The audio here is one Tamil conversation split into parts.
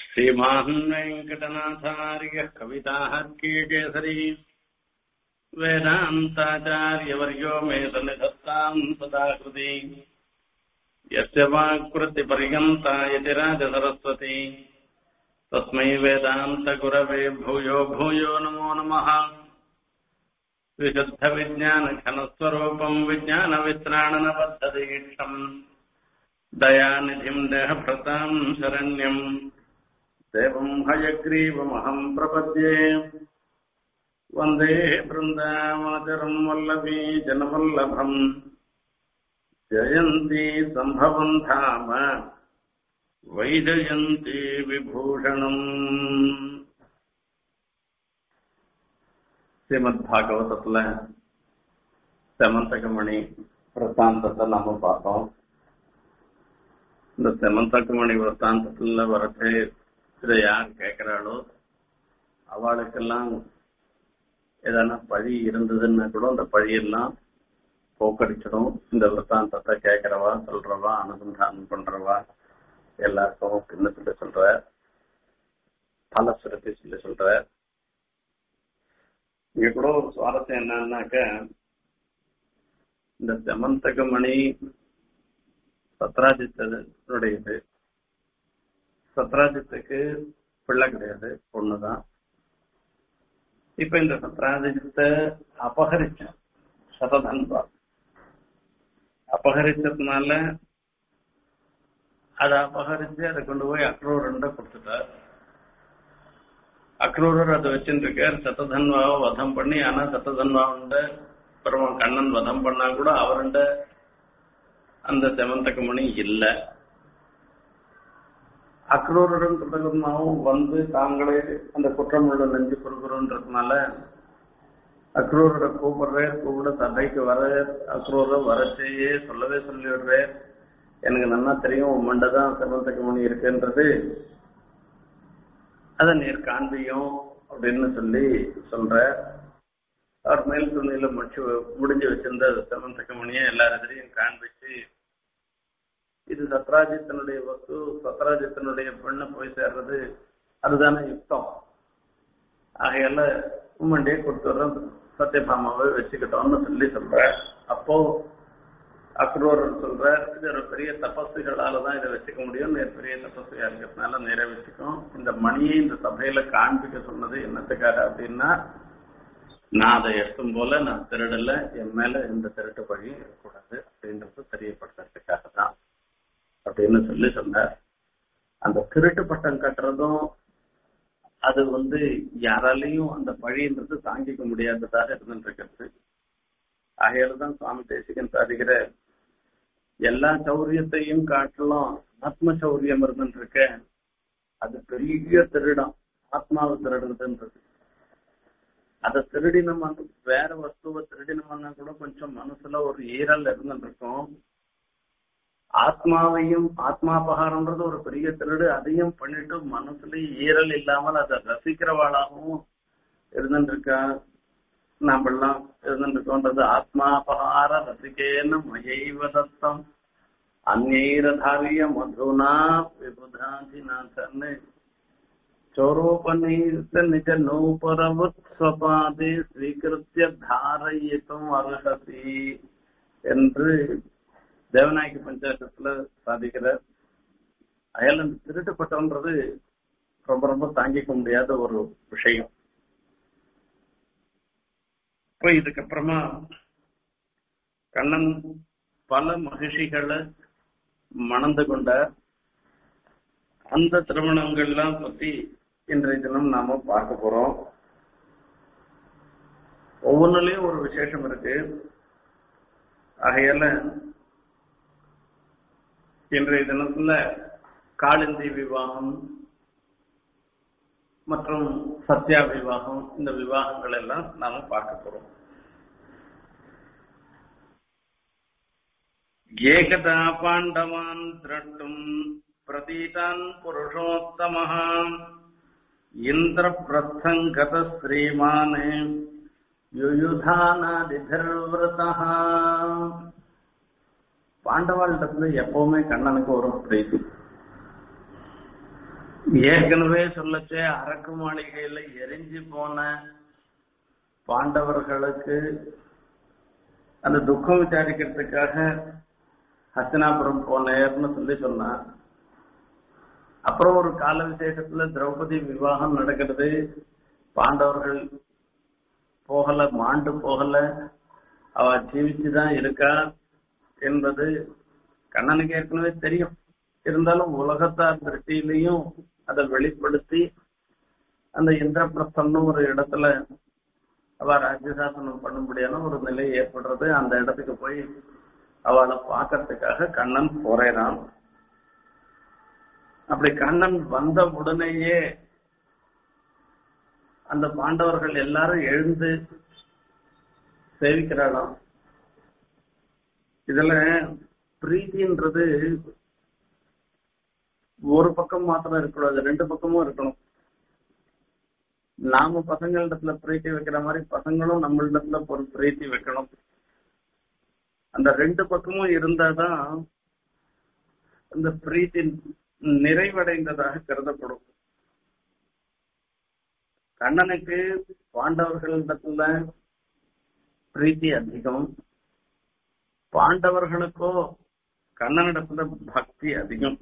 श्रीमान् वेङ्कटनाथार्यः कविताहर्कीकेसरी वेदान्ताचार्यवर्यो मे सन्निधत्ताम् सदा कृति यस्य वाक्कृतिपर्यन्ता यतिराजसरस्वती तस्मै वेदान्तगुरवे भूयो भूयो नमो नमः विशुद्धविज्ञानघनस्वरूपम् विज्ञानवित्राणनबद्धदीक्षम् दयानिधिम् देहभृताम् शरण्यम् देवम् हयग्रीवमहम् प्रपद्ये वन्दे बृन्दावनचरम् वल्लभी जनवल्लभम् जयन्ती सम्भवम् धाम வைஜயந்தி விபூஷணம் ஸ்ரீமத் பாகவதத்துல செமந்தகமணி பிரசாந்தத்தை நாம பார்த்தோம் இந்த செமந்தகமணி பிரசாந்தத்துல வரது இதை யார் கேட்கிறாளோ அவளுக்கெல்லாம் எதனா பழி இருந்ததுன்னா கூட அந்த பழியெல்லாம் போக்கடிச்சிடும் இந்த விற்த்தாந்தத்தை கேட்கிறவா சொல்றவா அனுசந்தானம் பண்றவா எல்லாருக்கும் பின்ன சொல்லி சொல்ற பல சுரத்தை சொல்லி சொல்ற இங்க கூட ஒரு சுவாரஸ்யம் என்னன்னாக்க இந்த செமந்தகமணி சத்ராஜித்தனுடையது சத்ராஜித்துக்கு பிள்ளை கிடையாது பொண்ணுதான் இப்ப இந்த சத்ராஜித்தை அபகரிச்சான் சததன்பா அபகரிச்சதுனால அதை அபகரிச்சு அதை கொண்டு போய் அக்ரூரண்ட கொடுத்துட்டார் அக்ரூரர் அதை வச்சுட்டு இருக்கார் சத்ததன்வாவை வதம் பண்ணி ஆனா சத்ததன்வாவுண்ட பெருமான் கண்ணன் வதம் பண்ணா கூட அவருண்ட அந்த செவந்தக மணி இல்ல அக்ரூரரும் கிருதகர்மாவும் வந்து தாங்களே அந்த குற்றமுள்ள நெஞ்சு கொடுக்குறோன்றதுனால அக்ரூரரை கூப்பிடுறேன் கூப்பிட சபைக்கு வர அக்ரூரை வரச்சேயே சொல்லவே சொல்லி விடுறேன் எனக்கு நல்லா தெரியும் உம்மண்ட தான் செவந்தக மணி இருக்குன்றது அதை நீர் காண்பியும் அப்படின்னு சொல்லி சொல்ற அவர் மேல் துணியில முடிச்சு முடிஞ்சு வச்சிருந்த செவந்தக மணியை எல்லாரிடையும் காண்பிச்சு இது சத்ராஜித்தனுடைய வஸ்து சத்ராஜித்தனுடைய பெண்ணை போய் சேர்றது அதுதானே யுக்தம் ஆகையால உம்மண்டியே கொடுத்துட்றோம் சத்யபாமாவை வச்சுக்கிட்டோம்னு சொல்லி சொல்ற அப்போ அக்ரூரர் சொல்ற இது ஒரு பெரிய தபஸுகளால தான் இதை வச்சுக்க முடியும் பெரிய தபஸுகா இருக்கிறதுனால நேர வச்சுக்கும் இந்த மணியை இந்த சபையில காண்பிக்க சொன்னது என்னத்துக்காக அப்படின்னா நான் அதை எடுத்தும் போல நான் திருடல என் மேல எந்த திருட்டு பழியும் இருக்கக்கூடாது அப்படின்றது தெரியப்படுத்துறதுக்காக தான் அப்படின்னு சொல்லி சொன்னார் அந்த திருட்டு பட்டம் கட்டுறதும் அது வந்து யாராலையும் அந்த பழின்றது தாங்கிக்க முடியாததாக இருந்துட்டு ஆகையால தான் சுவாமி தேசிகன் சாதிக்கிற எல்லா சௌரியத்தையும் காட்டலாம் ஆத்ம சௌரியம் இருந்துருக்க அது பெரிய திருடம் ஆத்மாவை திருடுறதுன்றது அதை திருடினோம் வேற வஸ்துவை திருடினோம்னா கூட கொஞ்சம் மனசுல ஒரு ஈரல் இருந்துருக்கும் ஆத்மாவையும் ஆத்மாபகாரம்ன்றது ஒரு பெரிய திருடு அதையும் பண்ணிட்டு மனசுல ஈரல் இல்லாமல் அதை ரசிக்கிறவாளாகவும் இருந்துருக்கா நாமெல்லாம் இருந்துருக்கோன்றது ஆத்மாபகார ரசிகேன மயைவதத்தம் அந்நீரதாரிய மதுனா விபுதாதிநாதன்னு சோரோபநீர்த்த நிஜ நூபரவத் ஸ்வபாதி ஸ்வீகிருத்திய தாரயித்தும் அருகதி என்று தேவநாயகி பஞ்சாயத்துல சாதிக்கிறார் அயல் அந்த திருட்டுப்பட்டன்றது ரொம்ப ரொம்ப தாங்கிக்க முடியாத ஒரு விஷயம் இப்போ இதுக்கப்புறமா கண்ணன் பல மகிழ்ச்சிகளை மணந்து கொண்ட அந்த திருமணங்கள்லாம் பத்தி இன்றைய தினம் நாம பார்க்க போறோம் ஒவ்வொன்றுலயும் ஒரு விசேஷம் இருக்கு ஆகையால இன்றைய தினத்துல காளிந்தி விவாகம் மற்றும் சத்யா விவாகம் இந்த விவாகங்கள் எல்லாம் நாம பார்க்க போறோம் ஏகதா பாண்டவான் திரட்டும் பிரதீட்டான் புருஷோத்தமः இந்திரபிரஸ்தங்கத ஸ்ரீமான் யுயுதானாதிபிர்விரதः பாண்டவாளிடத்துல எப்பவுமே கண்ணனுக்கு ஒரு பிரீத்தி ஏற்கனவே சொல்லச்சே அரக்கு மாளிகையில எரிஞ்சு போன பாண்டவர்களுக்கு அந்த துக்கம் விசாரிக்கிறதுக்காக ஹஸ்தினாபுரம் போனேர்னு சொல்லி சொன்னான் அப்புறம் ஒரு கால விசேஷத்துல திரௌபதி விவாகம் நடக்கிறது பாண்டவர்கள் போகல மாண்டு போகல அவ ஜீவிச்சுதான் இருக்கா என்பது கண்ணனுக்கு ஏற்கனவே தெரியும் இருந்தாலும் உலகத்தார் திருஷ்டியிலையும் அதை வெளிப்படுத்தி அந்த இந்திரபிரஸ்தம்னு ஒரு இடத்துல அவ ராஜ்யசாசனம் பண்ணும்படியான ஒரு நிலை ஏற்படுறது அந்த இடத்துக்கு போய் அவளை பார்க்கறதுக்காக கண்ணன் போறேறான் அப்படி கண்ணன் வந்த உடனேயே அந்த பாண்டவர்கள் எல்லாரும் எழுந்து சேவிக்கிறாளாம் இதுல பிரீத்தின்றது ஒரு பக்கம் மாத்திரம் இருக்கக்கூடாது ரெண்டு பக்கமும் இருக்கணும் நாம பசங்களிடத்துல பிரீத்தி வைக்கிற மாதிரி பசங்களும் நம்மளிடத்துல ஒரு பிரீத்தி வைக்கணும் அந்த ரெண்டு பக்கமும் இருந்தாதான் அந்த பிரீத்தி நிறைவடைந்ததாக கருதப்படும் கண்ணனுக்கு பாண்டவர்களிடத்துல பிரீத்தி அதிகம் பாண்டவர்களுக்கோ கண்ணனிடத்துல பக்தி அதிகம்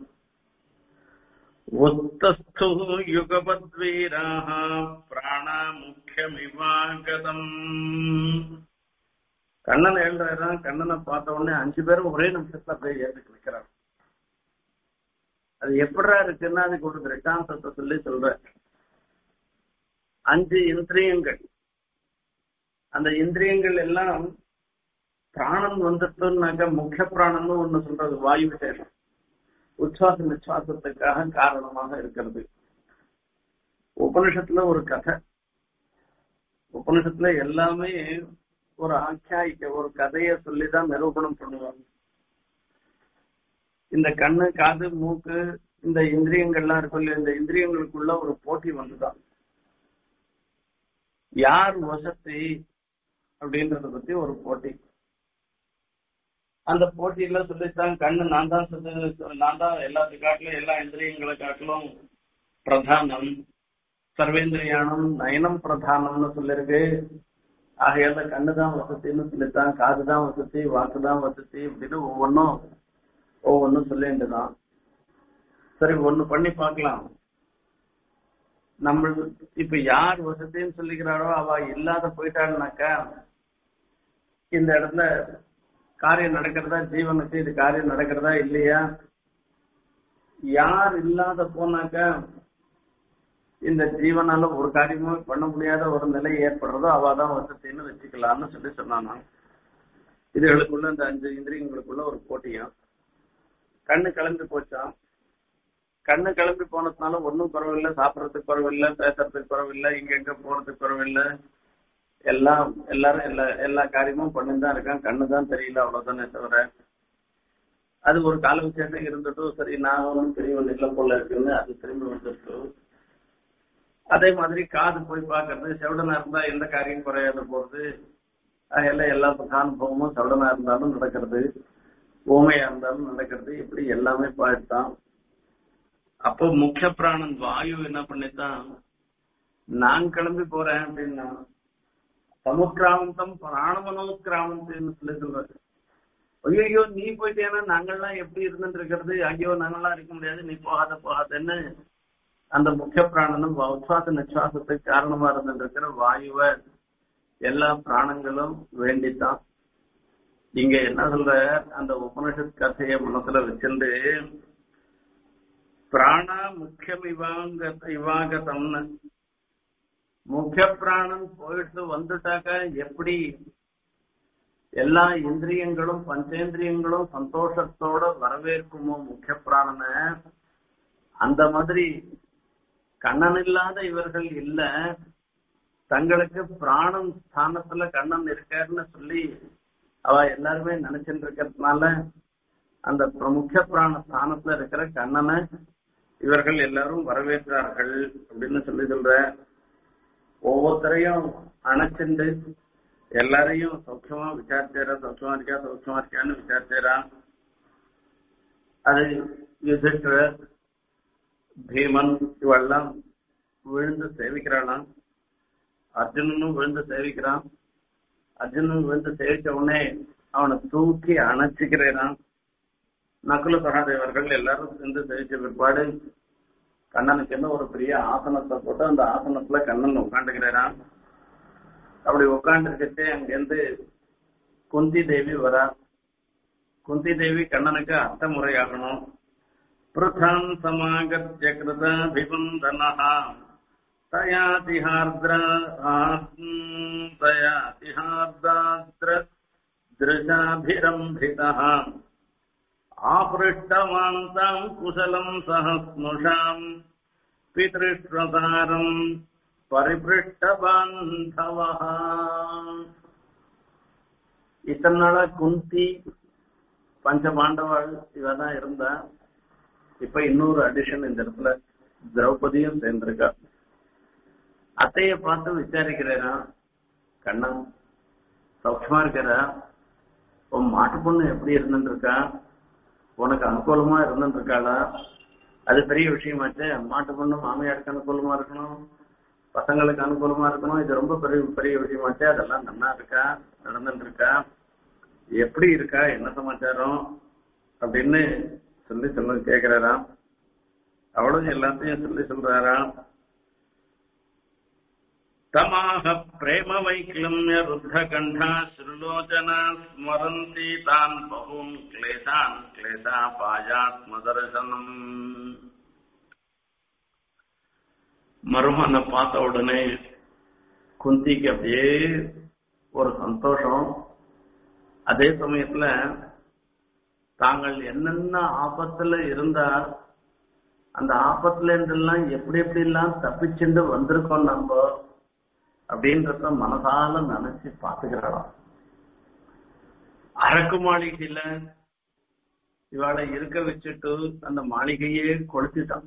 உத்தஸ்து யுகபத்வீராக பிராணா முக்கியமிவாகதம் கண்ணன் எழுதுறான் கண்ணனை பார்த்த உடனே அஞ்சு பேரும் ஒரே நிமிஷத்துல அப்படியே ஏற்றுக்கு நிக்கிறாங்க அது எப்படா இருக்குன்னா அதுக்கு ஒரு திருஷ்டாந்தத்தை சொல்லி சொல்ற அஞ்சு இந்திரியங்கள் அந்த இந்திரியங்கள் எல்லாம் பிராணம் வந்துட்டுனாக்க முக்கிய பிராணம்னு ஒண்ணு சொல்றது வாயு விசேஷம் உச்சாச நிச்சாசத்துக்காக காரணமாக இருக்கிறது உபனிஷத்துல ஒரு கதை உபனிஷத்துல எல்லாமே ஒரு ஆக்கியாயிக்க ஒரு கதையை சொல்லிதான் நிரூபணம் பண்ணுவாங்க இந்த கண்ணு காது மூக்கு இந்த இந்திரியங்கள்லாம் இருக்கும் இல்லையா இந்த இந்திரியங்களுக்குள்ள ஒரு போட்டி வந்துதான் யார் வசதி அப்படின்றத பத்தி ஒரு போட்டி அந்த போட்டியில சொல்லித்தான் கண்ணு நான் தான் சொல்லி நான் தான் எல்லாத்து காட்டிலும் எல்லா இந்திரியங்களை காட்டிலும் பிரதானம் சர்வேந்திரியானம் நயனம் பிரதானம்னு சொல்லிருக்கு ஆகையால கண்ணு தான் வசதின்னு சொல்லித்தான் காது தான் வசதி வாக்கு தான் வசதி அப்படின்னு ஒவ்வொன்றும் ஒவ்வொன்றும் சொல்லிட்டுதான் சரி ஒண்ணு பண்ணி பார்க்கலாம் நம்ம இப்ப யார் வசதின்னு சொல்லிக்கிறாரோ அவ இல்லாத போயிட்டாள்னாக்கா இந்த இடத்துல காரியம் நடக்கிறதா ஜீவனுக்கு இது காரியம் நடக்கிறதா இல்லையா யார் இல்லாத போனாக்கா இந்த ஜீவனால ஒரு காரியமும் பண்ண முடியாத ஒரு நிலை ஏற்படுறதோ அவாதான் வசத்தின்னு வச்சுக்கலாம்னு சொல்லி சொன்னானா இதுகளுக்குள்ள இந்த அஞ்சு இந்திரியங்களுக்குள்ள ஒரு போட்டியா கண்ணு கிளம்பி போச்சான் கண்ணு கிளம்பி போனதுனால ஒன்றும் குறவில்லை சாப்பிட்றதுக்கு குறவில்லை பேசுறதுக்கு குறவில்லை இங்க எங்க போறதுக்கு குறவில்லை எல்லாம் எல்லாரும் எல்லா எல்லா காரியமும் பண்ணிட்டு தான் இருக்கான் கண்ணு தான் தெரியல அவ்வளவுதானே தவிர அது ஒரு கால விசேஷம் இருந்துட்டும் சரி நான் ஒன்றும் பெரியவன் இல்லை போல இருக்குன்னு அது திரும்பி வந்துட்டு அதே மாதிரி காது போய் பார்க்கறது செவடனா இருந்தா எந்த காரியம் குறையாத போறது அதெல்லாம் எல்லா அனுபவமும் செவடனா இருந்தாலும் நடக்கிறது ஊமையா இருந்தாலும் நடக்கிறது இப்படி எல்லாமே பார்த்தான் அப்போ முக்கிய பிராணன் வாயு என்ன பண்ணித்தான் நான் கிளம்பி போறேன் அப்படின்னா சமுக்கிராமந்தம் பிராணமனோக்கிராமந்தம்னு சொல்லி சொல்றாரு ஐயோ நீ போயிட்டேன்னா நாங்கள்லாம் எப்படி இருந்துட்டு இருக்கிறது ஐயோ நாங்கள்லாம் இருக்க முடியாது நீ போகாத போகாதன்னு அந்த முக்கிய பிராணனும் உச்சாச நிச்சுவாசத்துக்கு காரணமா இருந்துட்டு இருக்கிற வாயுவை எல்லா பிராணங்களும் வேண்டித்தான் இங்க என்ன சொல்ற அந்த உபனிஷத் கதையை மனசுல வச்சிருந்து பிராணா முக்கியம் இவாங்க இவாகதம்னு முக்கிய பிராணன் போயிட்டு வந்துட்டாக்க எப்படி எல்லா இந்திரியங்களும் பஞ்சேந்திரியங்களும் சந்தோஷத்தோட வரவேற்குமோ முக்கிய பிராணனை அந்த மாதிரி கண்ணன் இல்லாத இவர்கள் இல்ல தங்களுக்கு பிராணம் ஸ்தானத்துல கண்ணன் இருக்காருன்னு சொல்லி அவ எல்லாருமே நினைச்சிட்டு இருக்கிறதுனால அந்த முக்கிய பிராண ஸ்தானத்துல இருக்கிற கண்ணனை இவர்கள் எல்லாரும் வரவேற்கிறார்கள் அப்படின்னு சொல்லி சொல்ற ஒவ்வொருத்தரையும் அணைச்சிண்டு எல்லாரையும் சௌக்கியமா விசாரிச்சாரா சௌக்கியமா இருக்கா சௌக்கியமா இருக்கான்னு விசாரிச்சாரா அது யுதிஷ்டர் பீமன் இவெல்லாம் விழுந்து சேவிக்கிறாளாம் அர்ஜுனனும் விழுந்து சேவிக்கிறான் அர்ஜுனன் விழுந்து சேவிச்ச உடனே அவனை தூக்கி அணைச்சிக்கிறான் நகுல சகாதேவர்கள் எல்லாரும் சேர்ந்து சேவிச்ச பிற்பாடு கண்ணனுக்கு என்ன ஒரு பெரிய ஆசனத்தை போட்டு அந்த ஆசனத்துல கண்ணன் உட்காந்துக்கிறான் அப்படி உட்காந்துருக்கச்சே அங்கிருந்து குந்தி தேவி வரா குந்தி தேவி கண்ணனுக்கு அர்த்த முறையாகணும் பிருதான் சமாகத்ய கிருதாபிபந்தனஹா தயாதிஹார்திர தயாதிஹார்தாத்ர திருஷாபிரம்பிதः आपृष्टवान्ताम् कुशलम् सह स्नुषाम् पितृष्वसारम् परिपृष्टबान्धवः இத்தனை நாளா குந்தி பஞ்ச பாண்டவாள் இவதான் இருந்தா இப்ப இன்னொரு அடிஷன் இந்த இடத்துல திரௌபதியும் சேர்ந்திருக்கா அத்தைய பார்த்து விசாரிக்கிறேனா கண்ணன் சௌக்கியமா இருக்கிறா உன் மாட்டு பொண்ணு எப்படி இருந்துட்டு இருக்கா உனக்கு அனுகூலமா இருந்துட்டு இருக்காளா அது பெரிய விஷயமாச்சு மாட்டு பொண்ணு மாமியாருக்கு அனுகூலமா இருக்கணும் பசங்களுக்கு அனுகூலமா இருக்கணும் இது ரொம்ப பெரிய பெரிய விஷயமாச்சு அதெல்லாம் நல்லா இருக்கா நடந்துட்டு இருக்கா எப்படி இருக்கா என்ன சமாச்சாரம் அப்படின்னு சொல்லி சொல்ல கேக்குறாராம் அவளும் எல்லாத்தையும் சொல்லி சொல்றாராம் தமாக பிரேம வைக்லம்ய ருத்த கண்டா ஸ்ருலோச்சனா ஸ்மரந்தி தான் பகூன் கிளேசான் கிளேசா பாயாத்ம தரிசனம் மருமனை பார்த்த உடனே குந்திக்கு அப்படியே ஒரு சந்தோஷம் அதே சமயத்துல தாங்கள் என்னென்ன ஆபத்துல இருந்தா அந்த ஆபத்துல இருந்தெல்லாம் எப்படி எப்படி எல்லாம் தப்பிச்சுட்டு வந்திருக்கோம் நம்ம அப்படின்றத மனசால நினைச்சு பாத்துக்கிறாளாம் அரக்கு மாளிகையில இவாளை இருக்க வச்சுட்டு அந்த மாளிகையே கொளுத்திட்டான்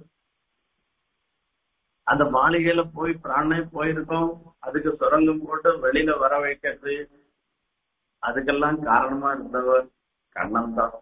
அந்த மாளிகையில போய் பிராணே போயிருக்கோம் அதுக்கு சுரங்கம் போட்டு வெளியில வர வைக்கிறது அதுக்கெல்லாம் காரணமா இருந்தவர் கண்ணன் தான்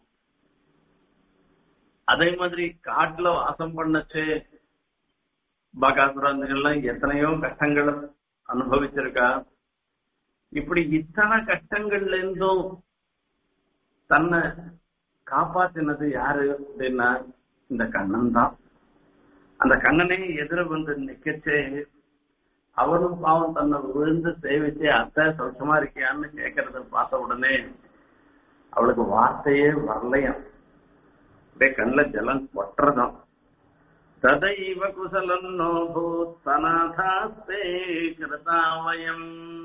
அதே மாதிரி காட்டுல வாசம் பண்ணச்சு பகாசுரங்கள்லாம் எத்தனையோ கஷ்டங்களை அனுபவிச்சிருக்கா இப்படி இத்தனை கஷ்டங்கள்ல இருந்தும் தன்னை காப்பாத்தினது யாரு அப்படின்னா இந்த கண்ணன் தான் அந்த கண்ணனே எதிர வந்து நிக்கச்சே அவனும் பாவம் தன்னை விழுந்து சேவிச்சு அத்தை சௌச்சமா இருக்கியான்னு கேட்கறத பார்த்த உடனே அவளுக்கு வார்த்தையே வரலையாம் அப்படியே கண்ணில் ஜலம் கொட்டுறதாம் ததைவ குசலன்னோ பூத் சனாதாஸ்தே கிருதாவயம்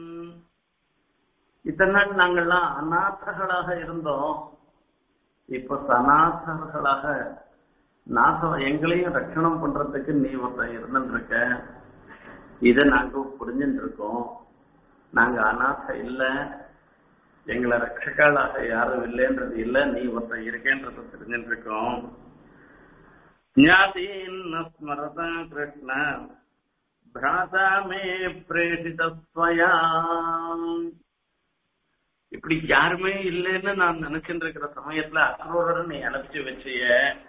இத்தனை நாள் நாங்கள்லாம் அநாதர்களாக இருந்தோம் இப்ப சனாதர்களாக நாசம் எங்களையும் ரட்சணம் பண்றதுக்கு நீ ஒருத்தன் இருந்துட்டு இருக்க இதை நாங்க புரிஞ்சுட்டு இருக்கோம் நாங்க அநாத இல்ல எங்களை ரட்சகாளாக யாரும் இல்லைன்றது இல்ல நீ ஒருத்தன் இருக்கேன்றத தெரிஞ்சுட்டு இருக்கோம் ஞாதீன் ஸ்மரதா கிருஷ்ண பிராதா மே பிரேஷிதஸ்வயா இப்படி யாருமே இல்லைன்னு நான் நினைச்சுட்டு இருக்கிற சமயத்துல அக்ரூரரை நீ அனுப்பிச்சு வச்சிய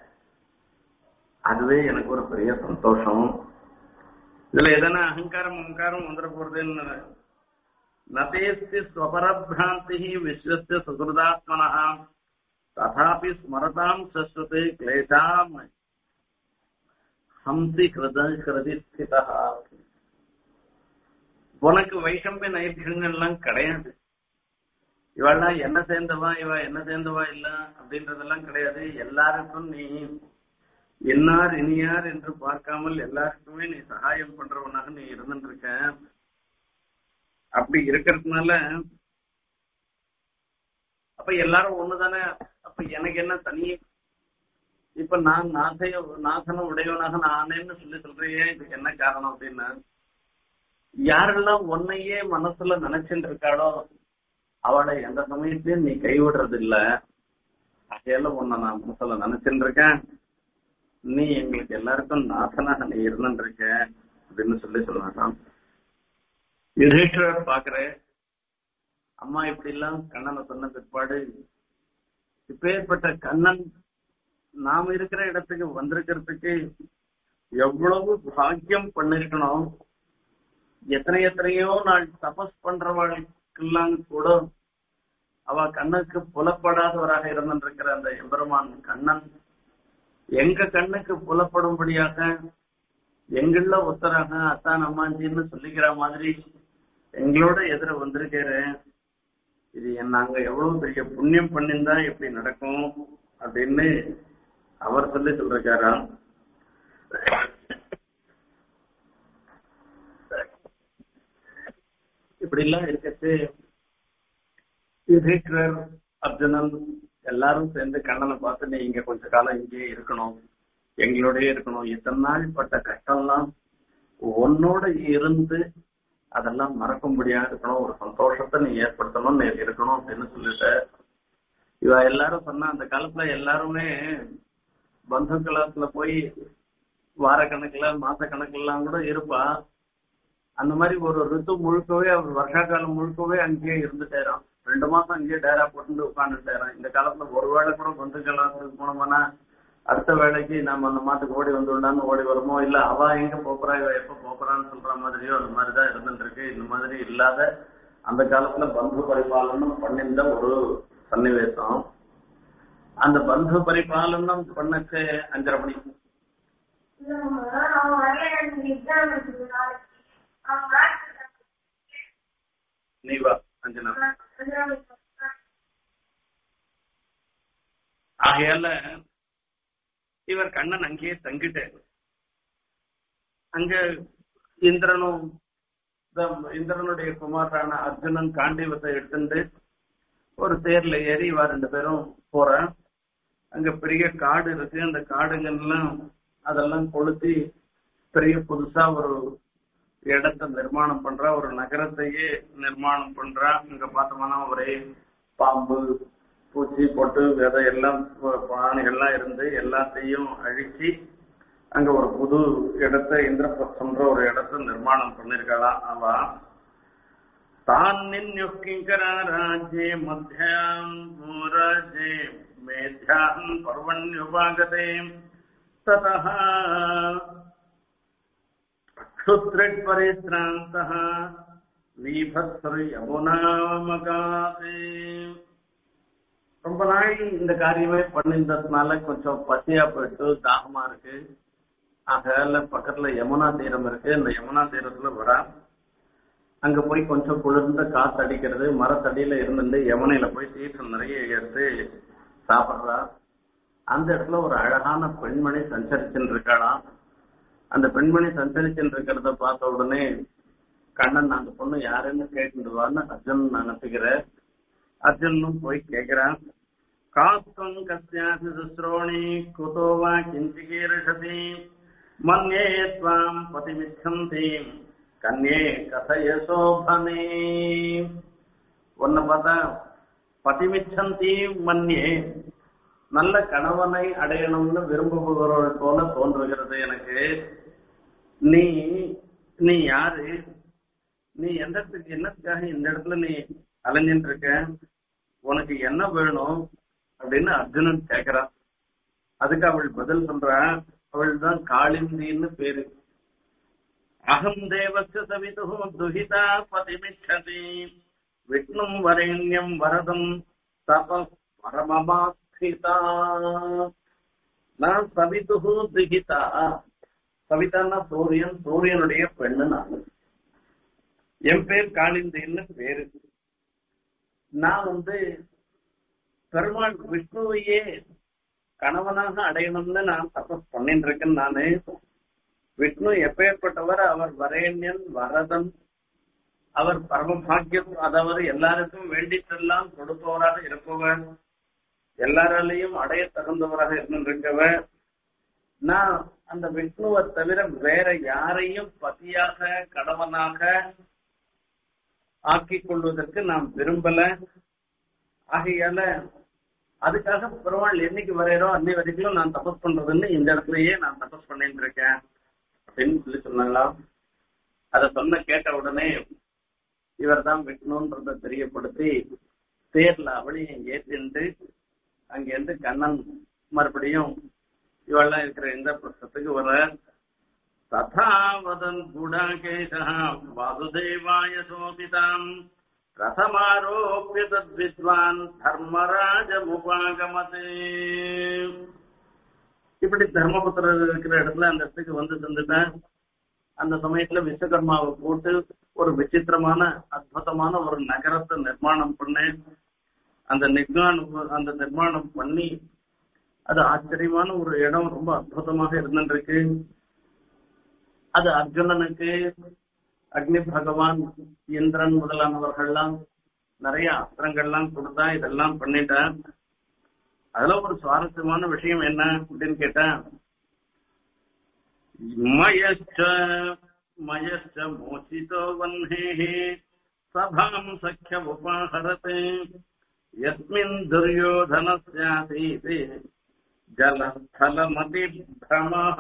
அதுவே எனக்கு ஒரு பெரிய சந்தோஷம் இதுல எதனா அகங்காரம் அகங்காரம் வந்துட போறதுன்னு நதேஸ்தி ஸ்வபரபிராந்தி விஸ்வஸ்ய சுகிருதாத்மனா ததாபி ஸ்மரதாம் சஸ்வதே கிளேஷாம் ஹம்சி கிருத கிருதி ஸ்திதா உனக்கு வைஷம்பிய நைர்கங்கள்லாம் கிடையாது இவெல்லாம் என்ன சேர்ந்தவா இவ என்ன சேர்ந்தவா இல்ல அப்படின்றதெல்லாம் கிடையாது எல்லாருக்கும் நீ என்னார் இனியார் என்று பார்க்காமல் எல்லாருக்குமே நீ சகாயம் பண்றவனாக நீ இருந்துட்டு இருக்க அப்படி இருக்கிறதுனால அப்ப எல்லாரும் ஒண்ணுதானே அப்ப எனக்கு என்ன தனி இப்ப நான் நாசைய நாசன உடையவனாக நானேன்னு சொல்லி சொல்றியே இதுக்கு என்ன காரணம் அப்படின்னா யாரெல்லாம் உன்னையே மனசுல நினைச்சுட்டு இருக்காளோ அவளை எந்த சமயத்தையும் நீ கைவிடுறது இல்ல அதையெல்லாம் உன்னை நான் மனசுல நினைச்சுட்டு இருக்கேன் நீ எங்களுக்கு எல்லாருக்கும் நாசனாக நீ இருந்துட்டு இருக்க அப்படின்னு சொல்லி சொன்னாராம் யுதிஷ்டர் பாக்குற அம்மா இப்படி எல்லாம் கண்ணனை சொன்ன பிற்பாடு இப்பேற்பட்ட கண்ணன் நாம் இருக்கிற இடத்துக்கு வந்திருக்கிறதுக்கு எவ்வளவு பாக்கியம் பண்ணிருக்கணும் எத்தனை எத்தனையோ நாள் தபஸ் பண்றவர்களுக்கெல்லாம் கூட அவ கண்ணுக்கு புலப்படாதவராக இருந்திருக்கிற அந்த எம்பெருமான் கண்ணன் எங்க கண்ணுக்கு புலப்படும்படியாக எங்கள ஒத்தராக அத்தான் அம்மாஞ்சின்னு சொல்லிக்கிற மாதிரி எங்களோட எதிர வந்திருக்கிறேன் இது நாங்க எவ்வளவு பெரிய புண்ணியம் பண்ணிருந்தா இப்படி நடக்கும் அப்படின்னு அவர் சொல்லி சொல்றாராம் இப்படி எல்லாம் இருக்கச்சு யுதிஷ்டர் அர்ஜுனன் எல்லாரும் சேர்ந்து கண்ணனை பார்த்து நீ இங்க கொஞ்ச காலம் இங்கேயே இருக்கணும் எங்களோடய இருக்கணும் இத்தனை நாள் பட்ட கஷ்டம்லாம் உன்னோட இருந்து அதெல்லாம் மறக்கும்படியா இருக்கணும் ஒரு சந்தோஷத்தை நீ ஏற்படுத்தணும் நீ இருக்கணும் அப்படின்னு சொல்லிட்ட இவ எல்லாரும் சொன்னா அந்த காலத்துல எல்லாருமே பந்து கலாத்துல போய் வார கணக்குல மாச கணக்குலாம் கூட இருப்பா அந்த மாதிரி ஒரு ரித்து முழுக்கவே அவர் வருஷா காலம் முழுக்கவே அங்கேயே இருந்துட்டேரான் ரெண்டு மாசம் அங்கேயே டேரா போட்டு உட்காந்துட்டேரான் இந்த காலத்துல ஒரு வேளை கூட பந்து கலாத்துக்கு போனோம்னா அடுத்த வேலைக்கு நம்ம அந்த மாட்டுக்கு ஓடி வந்துடலான்னு ஓடி வருமோ இல்ல அவ எங்க போறா இவ எப்ப போறான்னு சொல்ற மாதிரியோ அந்த மாதிரிதான் இருந்துட்டு இருக்கு இந்த மாதிரி இல்லாத அந்த காலத்துல பந்து பரிபாலனம் பண்ணிருந்த ஒரு சன்னிவேசம் அந்த பந்து பரிபாலனம் பண்ணச்சு அஞ்சரை மணிக்கு நீ வா அஞ்சு நாள் ஆகையால இவர் கண்ணன் அங்கேயே தங்கிட்டாரு அங்க இந்திரனும் இந்திரனுடைய குமாரான அர்ஜுனன் காண்டிவத்தை எடுத்துட்டு ஒரு தேர்ல ஏறி இவா ரெண்டு பேரும் போறேன் அங்க பெரிய காடு இருக்கு அந்த காடுங்கெல்லாம் அதெல்லாம் கொளுத்தி பெரிய புதுசா ஒரு இடத்த நிர்மாணம் பண்றா ஒரு நகரத்தையே நிர்மாணம் பண்றா அங்க பார்த்தோம்னா ஒரே பாம்பு பூச்சி போட்டு விதை எல்லாம் பிராணிகள்லாம் இருந்து எல்லாத்தையும் அழிச்சு அங்க ஒரு புது இடத்த இந்திரபிரஸ்தம்ன்ற ஒரு இடத்த நிர்மாணம் பண்ணிருக்கலாம் அவ தான் நின்யுக்கிங்கர ராஜ்யே மத்தியாம் பூராஜ்யே மேத்யாம் பர்வண்யுபாகதே ततः क्षुत्रिट् परिश्रान्तः வீபத்ரு யமுனாமகாதே ரொம்ப நாள் இந்த காரியமே பண்ணிருந்ததுனால கொஞ்சம் பசியா போயிட்டு தாகமா இருக்கு ஆக பக்கத்துல யமுனா தீரம் இருக்கு இந்த யமுனா தீரத்துல வரா அங்க போய் கொஞ்சம் குளிர்ந்த காத்து அடிக்கிறது மரத்தடியில இருந்துட்டு யமுனையில போய் தீர்த்தம் நிறைய எடுத்து சாப்பிடுறா அந்த இடத்துல ஒரு அழகான பெண்மணி சஞ்சரிச்சுட்டு இருக்காளாம் அந்த பெண்மணி சஞ்சரிச்சுட்டு இருக்கிறத பார்த்த உடனே கண்ணன் அந்த பொண்ணு யாருன்னு கேட்டுடுவான்னு அர்ஜுன் நினைச்சுக்கிறேன் அர்ஜுனும் போய் கேக்குறான் காஸ்தம் கஸ்யாசி சுஸ்ரோணி குதோ வா கிஞ்சிகீர்ஷதி மன்யே துவாம் பதிமிச்சந்தி கன்யே கதைய சோபனே உன்னை பார்த்தா பதிமிச்சந்தி மன்யே நல்ல கணவனை அடையணும்னு விரும்புபவர்கள் போல தோன்றுகிறது எனக்கு நீ நீ யாரு நீ எந்த இடத்துக்கு என்னத்துக்காக இந்த இடத்துல நீ அலைஞ்சிட்டு இருக்க உனக்கு என்ன வேணும் அப்படின்னு அர்ஜுனன் கேக்குறான் அதுக்கு அவள் பதில் சொல்றா அவள் தான் காளிந்தின்னு பேரு அகம் தேவஸ்ய சவிது துஹிதா பதிமிச்சதி விஷ்ணும் வரேண்யம் வரதம் தப பரமமாஸ்திதா நான் சவிது துஹிதா சவிதான்னா சூரியன் சூரியனுடைய பெண்ணு நான் என் பேர் காளிந்தின்னு பேரு நான் வந்து பெருமாள் விஷ்ணுவையே கணவனாக அடையணும்னு நான் தபஸ் பண்ணிட்டு இருக்கேன் நானு விஷ்ணு எப்பேற்பட்டவர் அவர் வரேண்யன் வரதன் அவர் பரமபாக்கியம் அதாவது எல்லாருக்கும் வேண்டிட்டெல்லாம் கொடுப்பவராக இருப்பவர் எல்லாராலையும் அடைய தகுந்தவராக இருந்திருக்கவர் நான் அந்த விஷ்ணுவை தவிர வேற யாரையும் பதியாக கணவனாக ஆக்கிக் கொள்வதற்கு நான் விரும்பல ஆகையால அதுக்காக பெருமாள் என்னைக்கு வரையறோ அன்னை வரைக்கும் நான் தபஸ் பண்றதுன்னு இந்த இடத்துலயே நான் தபஸ் பண்ணிட்டு இருக்கேன் அப்படின்னு சொல்லி சொன்னாங்களாம் அத சொன்ன கேட்ட உடனே இவர் தான் விஷ்ணுன்றத தெரியப்படுத்தி தேர்ல அவளையும் ஏற்றிண்டு அங்கிருந்து கண்ணன் மறுபடியும் இவெல்லாம் இருக்கிற இந்த பிரசத்துக்கு வர वदन् गुडाकेशः वासुदेवाय सोपिताम् रथमारोप्य तद्विद्वान् धर्मराजमुपागमते இப்படி தர்மபுத்திரர் இருக்கிற இடத்துல அந்த இடத்துக்கு வந்து சென்றுட்டேன் அந்த சமயத்துல விஸ்வகர்மாவை போட்டு ஒரு விசித்திரமான அற்புதமான ஒரு நகரத்தை நிர்மாணம் பண்ணேன் அந்த நிர்மாணம் அந்த நிர்மாணம் பண்ணி அது ஆச்சரியமான ஒரு இடம் ரொம்ப அற்புதமாக இருந்துருக்கு அது அர்ஜுனனுக்கு அக்னி பகவான் இந்திரன் முதலானவர்கள்லாம் நிறைய அஸ்திரங்கள்லாம் கொடுத்தா இதெல்லாம் பண்ணிட்டேன் அதுல ஒரு சுவாரஸ்யமான விஷயம் என்ன அப்படின்னு கேட்டா மயச்ச மயச்ச மோசிதோ வன்னே சபாம் சக்கிய உபாஹரத் யஸ்மின் துரியோதனஸ்யாசீத் ஜலஸ்தலமதி பிரமஹ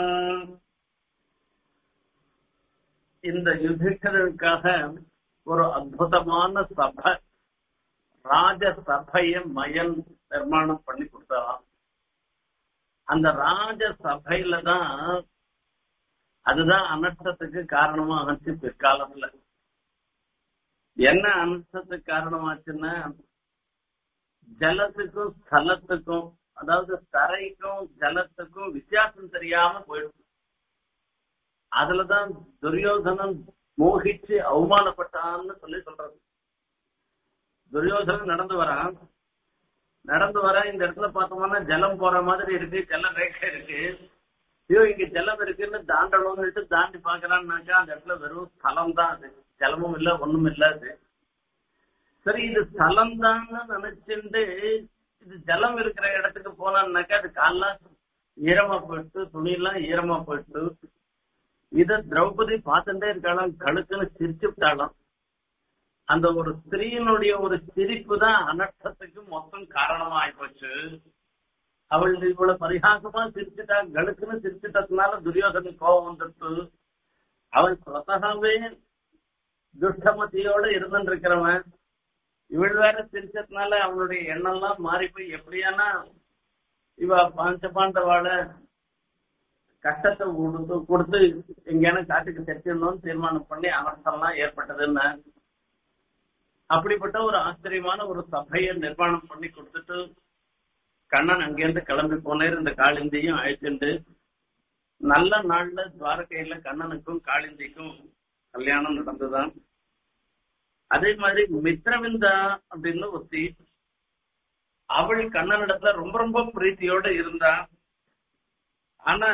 இந்த யுதிஷ்டருக்காக ஒரு அற்புதமான சபை ராஜ சபைய மயன் நிர்மாணம் பண்ணி கொடுத்தாராம் அந்த ராஜ சபையில தான் அதுதான் அனர்த்தத்துக்கு காரணமா ஆச்சு பிற்காலத்துல என்ன அனர்த்தத்துக்கு காரணமாச்சுன்னா ஜலத்துக்கும் ஸ்தலத்துக்கும் அதாவது தரைக்கும் ஜலத்துக்கும் வித்தியாசம் தெரியாம போயிடும் அதுலதான் துரியோதனன் மோகிச்சு அவமானப்பட்டான்னு சொல்லி சொல்றது துரியோதனன் நடந்து வரான் நடந்து வர இந்த இடத்துல பார்த்தோம்னா ஜலம் போற மாதிரி இருக்கு ஜல ரேகை இருக்கு ஐயோ இங்க ஜலம் இருக்குன்னு தாண்டணும்னு தாண்டி பாக்குறான்னாக்கா அந்த இடத்துல வெறும் ஸ்தலம் தான் அது ஜலமும் இல்ல ஒண்ணும் இல்ல அது சரி இது ஸ்தலம் தான் நினைச்சுட்டு இது ஜலம் இருக்கிற இடத்துக்கு போனான்னாக்கா அது கால்லாம் ஈரமா போயிட்டு துணியெல்லாம் ஈரமா போயிட்டு இத திரௌபதி பார்த்துட்டே இருக்காளாம் கழுக்குன்னு சிரிச்சு விட்டாளாம் அந்த ஒரு ஸ்திரீனுடைய ஒரு சிரிப்பு தான் அனர்த்தத்துக்கு மொத்தம் காரணமா ஆயிப்போச்சு அவள் இவ்வளவு பரிகாசமா சிரிச்சுட்டா கழுக்குன்னு சிரிச்சுட்டதுனால துரியோதனன் கோபம் வந்துட்டு அவன் சொத்தகாவே துஷ்டமதியோட இருந்துருக்கிறவன் இவள் வேற சிரிச்சதுனால அவனுடைய எண்ணம்லாம் மாறி போய் எப்படியானா இவ பாஞ்ச பாண்டவாள கஷ்டத்தை கொடுத்து கொடுத்து எங்கேயான காட்டுக்கு செட்டிடணும்னு தீர்மானம் பண்ணி அனர்த்தம்லாம் ஏற்பட்டதுன்னு அப்படிப்பட்ட ஒரு ஆச்சரியமான ஒரு சபையை நிர்மாணம் பண்ணி கொடுத்துட்டு கண்ணன் அங்கேருந்து கிளம்பி போனேர் இந்த காளிந்தியும் அழைச்சிட்டு நல்ல நாள்ல துவாரகையில கண்ணனுக்கும் காளிந்திக்கும் கல்யாணம் நடந்துதான் அதே மாதிரி மித்ரவிந்தா அப்படின்னு ஒத்தி அவள் கண்ணனிடத்துல ரொம்ப ரொம்ப பிரீத்தியோட இருந்தா ஆனா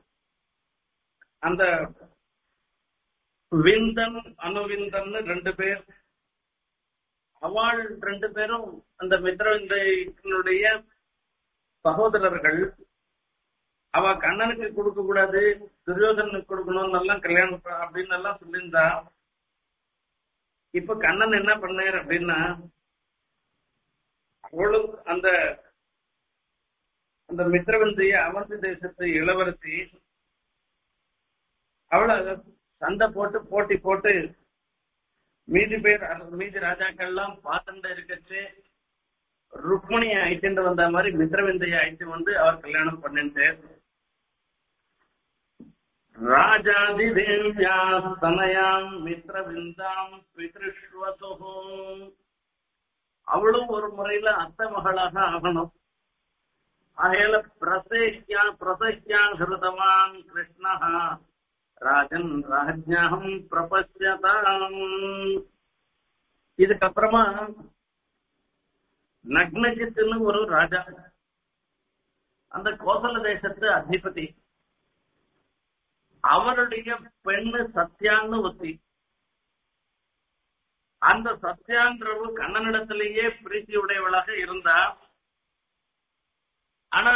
அந்த விந்தன் அணுவிந்தன் ரெண்டு பேர் அவள் ரெண்டு பேரும் அந்த மித்ரவிந்தையினுடைய சகோதரர்கள் அவ கண்ணனுக்கு கொடுக்க கூடாது துரியோதனுக்கு கொடுக்கணும்னு எல்லாம் கல்யாணம் ப- அப்படின்னு எல்லாம் சொல்லியிருந்தா இப்ப கண்ணன் என்ன பண்ணார் அப்படின்னா அவளும் அந்த அந்த மித்ரவந்திய அவந்தி தேசத்து இளவரசி அவளை சண்டை போட்டு போட்டி போட்டு மீதி பேர் மீதி ராஜாக்கள்லாம் பார்த்துட்டு இருக்கச்சு ருக்மணியை அழைச்சிட்டு வந்த மாதிரி மித்ரவிந்தைய அழைச்சு வந்து அவர் கல்யாணம் பண்ணிட்டு ராஜாதிதேவியாஸ்தனயாம் மித்ரவிந்தாம் பிதிருஷ்வசுகும் அவளும் ஒரு முறையில அத்தை மகளாக ஆகணும் ஆகையால பிரசேஷ்யா பிரசஷ்யா ஹிருதவான் கிருஷ்ணா ராஜன் ராஜ்யாகம் பிரபஷ்யதாம் இதுக்கப்புறமா நக்னஜித்துன்னு ஒரு ராஜா அந்த கோசல தேசத்து அதிபதி அவருடைய பெண்ணு சத்யான்னு ஒத்தி அந்த சத்யான்றவு கண்ணனிடத்திலேயே பிரீத்தி உடையவளாக இருந்தா ஆனா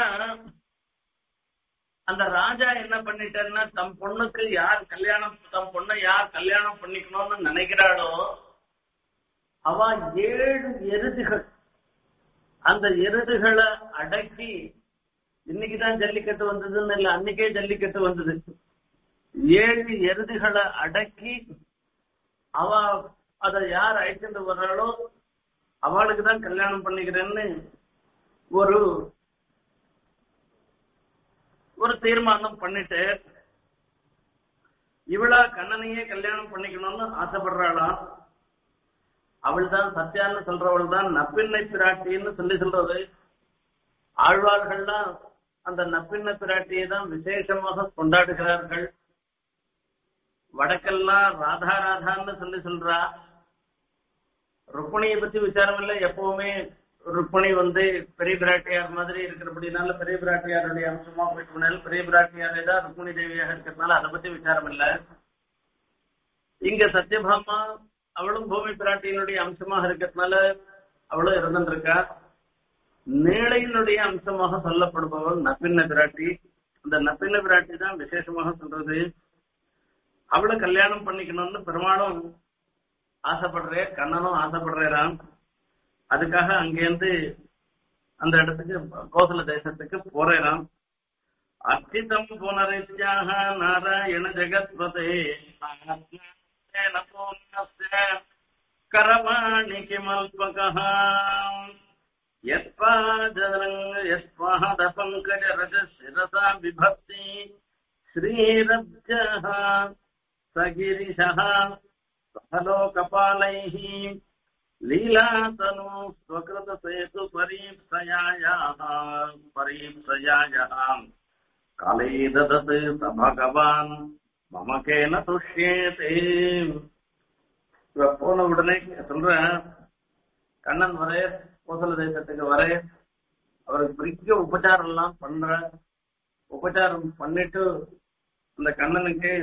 அந்த ராஜா என்ன பண்ணிட்டாருன்னா தம் பொண்ணுக்கு யார் கல்யாணம் தம் பொண்ணை யார் கல்யாணம் பண்ணிக்கணும்னு நினைக்கிறாளோ அவ ஏழு எருதுகள் அந்த எருதுகளை அடக்கி இன்னைக்குதான் ஜல்லிக்கட்டு வந்ததுன்னு இல்ல அன்னைக்கே ஜல்லிக்கட்டு வந்தது ஏழு எருதுகளை அடக்கி அவ அத யார் அழைச்சிட்டு வர்றாளோ அவளுக்கு தான் கல்யாணம் பண்ணிக்கிறேன்னு ஒரு ஒரு தீர்மானம் பண்ணிட்டு இவளா கண்ணனையே கல்யாணம் பண்ணிக்கணும்னு ஆசைப்படுறாளாம் அவள் தான் சத்யான்னு சொல்றவள் தான் நப்பின்னை பிராட்டின்னு சொல்லி சொல்றது ஆழ்வார்கள்லாம் அந்த நப்பின்ன பிராட்டியை தான் விசேஷமாக கொண்டாடுகிறார்கள் வடக்கெல்லாம் ராதா ராதான்னு சொல்லி சொல்றா ருக்மணியை பத்தி விசாரம் இல்லை எப்பவுமே ருக்மணி வந்து பெரிய பிராட்டியார் மாதிரி இருக்கிறபடினால பெரிய பிராட்டியாருடைய அம்சமா போயிட்டு பெரிய பிராட்டியாரே தான் ருக்மணி தேவியாக இருக்கிறதுனால அதை பத்தி விசாரம் இல்லை இங்க சத்யபாமா அவளும் பூமி பிராட்டியினுடைய அம்சமாக இருக்கிறதுனால அவளும் இருந்துருக்கா நீளையினுடைய அம்சமாக சொல்லப்படுபவள் நப்பின்ன பிராட்டி அந்த நப்பின்ன பிராட்டி தான் விசேஷமாக சொல்றது அவளை கல்யாணம் பண்ணிக்கணும்னு பெருமாளும் ஆசைப்படுறே கண்ணனும் ஆசைப்படுறான் அதுக்காக அங்கேருந்து அந்த இடத்துக்கு கோசல தேசத்துக்கு போறேன் அர்ச்சிதம் புனரித்யாக நாராயண ஜெகத்வதே கரவாணி கிமல்பகः यस्वाद पङ्कज रज शिरसा बिभक्ति श्रीरब्जः स गिरिशः सहलोकपालैः लीलातनु स्वकृत सेतु परीप्सयायाः परीप्सयायः काले ददत् स भगवान् मम केन तुष्येते இவ போன உடனே சொல்ற கண்ணன் வர கோசல தேசத்துக்கு வர அவருக்கு பிடிக்க உபச்சாரம் எல்லாம் பண்ற உபச்சாரம் பண்ணிட்டு அந்த கண்ணனுக்கு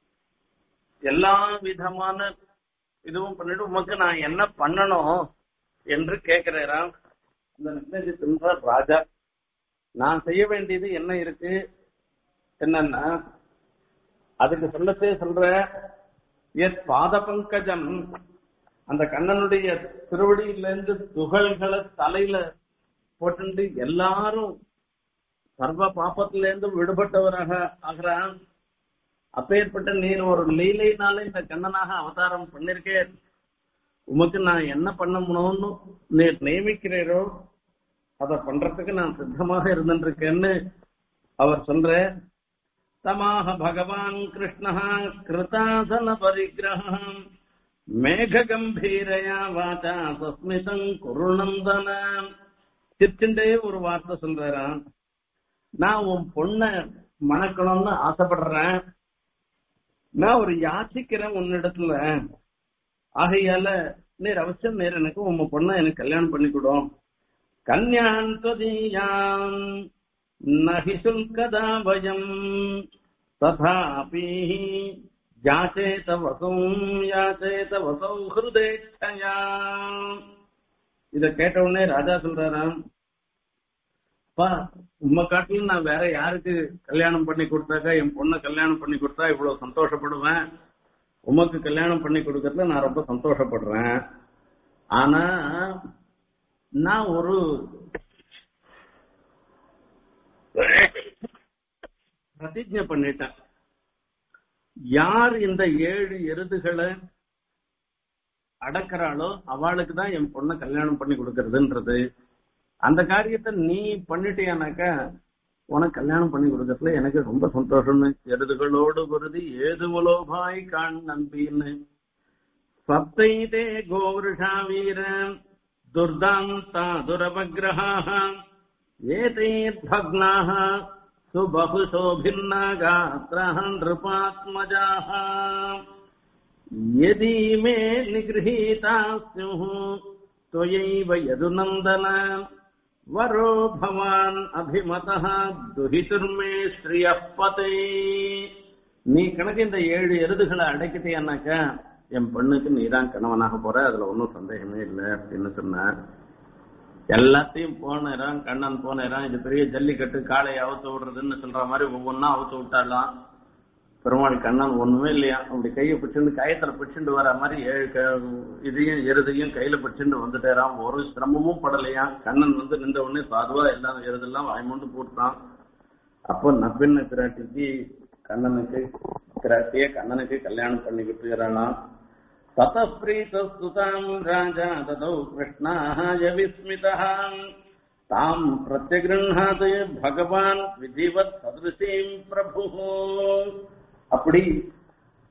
எல்லா விதமான இதுவும் பண்ணிட்டு உமக்கு நான் என்ன பண்ணணும் என்று கேட்கிறாராம் அந்த நிர்ணயத்தை சொல்ற ராஜா நான் செய்ய வேண்டியது என்ன இருக்கு என்னன்னா அதுக்கு சொல்லத்தே சொல்ற எஸ் பாத பங்கஜம் அந்த கண்ணனுடைய திருவடியிலிருந்து துகள்களை தலையில போட்டு எல்லாரும் சர்வ பாப்பத்திலிருந்து விடுபட்டவராக ஆகிறான் அப்பேற்பட்ட நீர் ஒரு லீலைனால இந்த கண்ணனாக அவதாரம் பண்ணிருக்கேன் உமக்கு நான் என்ன பண்ணணும்னு நீர் நியமிக்கிறீரோ அதை பண்றதுக்கு நான் சித்தமாக இருந்துருக்கேன்னு அவர் சொல்ற தமாக பகவான் கிருஷ்ண கிருதாசன பரிகிரகம் மேக கம்பீரையா வாச்சா சஸ்மிதம் குருநந்தன சிரிச்சுட்டே ஒரு வார்த்தை சொல்றாராம் நான் உன் பொண்ண மணக்கணும்னு ஆசைப்படுறேன் நான் ஒரு யாசிக்கிறேன் உன்னிடத்துல ஆகையால நீர் அவசியம் நேர் எனக்கு உங்க பொண்ணை எனக்கு கல்யாணம் பண்ணி கொடும் கன்யான் தொதியான் நகி சுல்கதா பயம் ததாபி யாச்சேத வசௌ யாச்சேத வசௌ ஹிருதேட்சயா இத கேட்ட உடனே ராஜா சொல்றாராம் அப்பா உம்ம காட்டிலும் நான் வேற யாருக்கு கல்யாணம் பண்ணி கொடுத்தாக்கா என் பொண்ணை கல்யாணம் பண்ணி கொடுத்தா இவ்வளவு சந்தோஷப்படுவேன் உமக்கு கல்யாணம் பண்ணி கொடுக்கறதுல நான் ரொம்ப சந்தோஷப்படுறேன் ஆனா நான் ஒரு பிரதிஜை பண்ணிட்டேன் யார் இந்த ஏழு எருதுகளை அடக்கிறாளோ அவளுக்கு தான் என் பொண்ணை கல்யாணம் பண்ணி கொடுக்கறதுன்றது அந்த காரியத்தை நீ பண்ணிட்டியானாக்கா உனக்கு கல்யாணம் பண்ணி கொடுக்கறதுல எனக்கு ரொம்ப சந்தோஷம்னு எருதுகளோடு வருது ஏதுவலோபாய் காண் நம்பின்னு சப்தைதே கோவருஷா வீரன் துர்தாந்தா துரபகிரகாः एतैर्भग्नाः सुबहुशो भिन्नागात्राः नृपात्मजाः यदि मे निगृहीता स्युः त्वयैव यदुनन्दन वरो भवान् अभिमतः दुहितुर्मे श्रियः पते நீ கணக்கு இந்த ஏழு எருதுகளை அடைக்கிட்டேன்னாக்கா என் பெண்ணுக்கு நீதான் கணவனாக போற அதுல ஒன்றும் சந்தேகமே இல்லை அப்படின்னு சொன்னார் எல்லாத்தையும் போனேறான் கண்ணன் போனேறான் இது பெரிய ஜல்லிக்கட்டு காளையை அவுத்து விடுறதுன்னு சொல்ற மாதிரி ஒவ்வொன்னா அவுத்து விட்டாலாம் பெருமாள் கண்ணன் ஒண்ணுமே இல்லையா அப்படி கையை பிடிச்சிட்டு கயத்துல பிடிச்சிட்டு வர மாதிரி ஏழு க- இதையும் எருதையும் கையில பிடிச்சிட்டு வந்துட்டேரான் ஒரு சிரமமும் படலையா கண்ணன் வந்து நின்ற உடனே சாதுவா எல்லாம் எருதெல்லாம் வாய்மூண்டு போட்டான் அப்போ நப்பின்ன பிராட்டிக்கு கண்ணனுக்கு பிராட்டிய கண்ணனுக்கு கல்யாணம் பண்ணி விட்டுகிறாளாம் ततः प्रीतस्तुताम् राजा ददौ कृष्णाय विस्मितः ताम् प्रत्यगृह्णात् भगवान् विधिवत् सदृशीम् प्रभुः அப்படி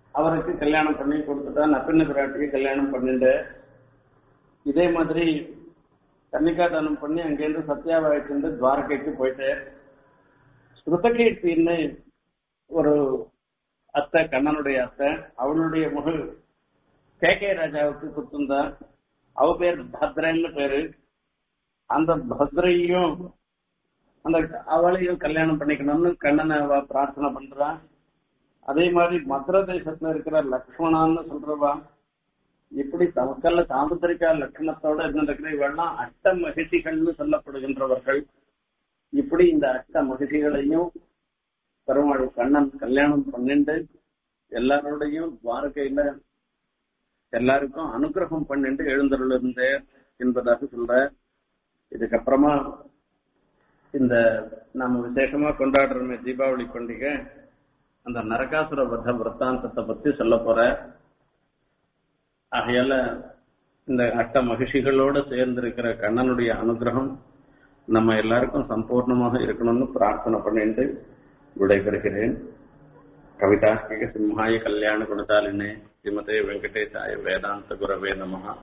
அவருக்கு கல்யாணம் பண்ணி கொடுத்துட்டா நப்பின்ன பிராட்டிக்கு கல்யாணம் பண்ணிட்டு இதே மாதிரி கன்னிகாதானம் பண்ணி அங்கேருந்து சத்யாவாயிட்டு துவாரகைக்கு போயிட்டு ஸ்ருதகீர்த்தின்னு ஒரு அத்தை கண்ணனுடைய அத்தை அவளுடைய மகள் கே கே ராஜாவுக்கு கொடுத்திருந்தா அவ பேர் பத்ரன்னு பேரு அந்த பத்ரையும் அந்த அவளையும் கல்யாணம் பண்ணிக்கணும்னு கண்ணனை அவ பிரார்த்தனை பண்றா அதே மாதிரி மதுர தேசத்துல இருக்கிற லக்ஷ்மணான்னு சொல்றவா இப்படி தமக்கல்ல சாமுத்திரிகா லட்சணத்தோட இருந்திருக்கிற இவெல்லாம் அஷ்ட மகிழ்ச்சிகள்னு சொல்லப்படுகின்றவர்கள் இப்படி இந்த அஷ்ட மகிழ்ச்சிகளையும் பெருமாள் கண்ணன் கல்யாணம் பண்ணிண்டு எல்லாரோடையும் துவாரகையில எல்லாருக்கும் அனுகிரகம் பண்ணிட்டு எழுந்தருள் இருந்தேன் என்பதாக சொல்ற இதுக்கப்புறமா இந்த நாம விசேஷமா கொண்டாடுறோமே தீபாவளி பண்டிகை அந்த நரகாசுர வத விற்த்தாந்தத்தை பத்தி சொல்ல போற ஆகையால இந்த அட்ட மகிழ்ச்சிகளோட சேர்ந்து இருக்கிற கண்ணனுடைய அனுகிரகம் நம்ம எல்லாருக்கும் சம்பூர்ணமாக இருக்கணும்னு பிரார்த்தனை பண்ணிட்டு விடைபெறுகிறேன் கவிதாஸ்திக சிம்ஹாய கல்யாண குணசாலினே ஸ்ரீமதே வெங்கடேசாய வேதாந்த குரவே நமஹா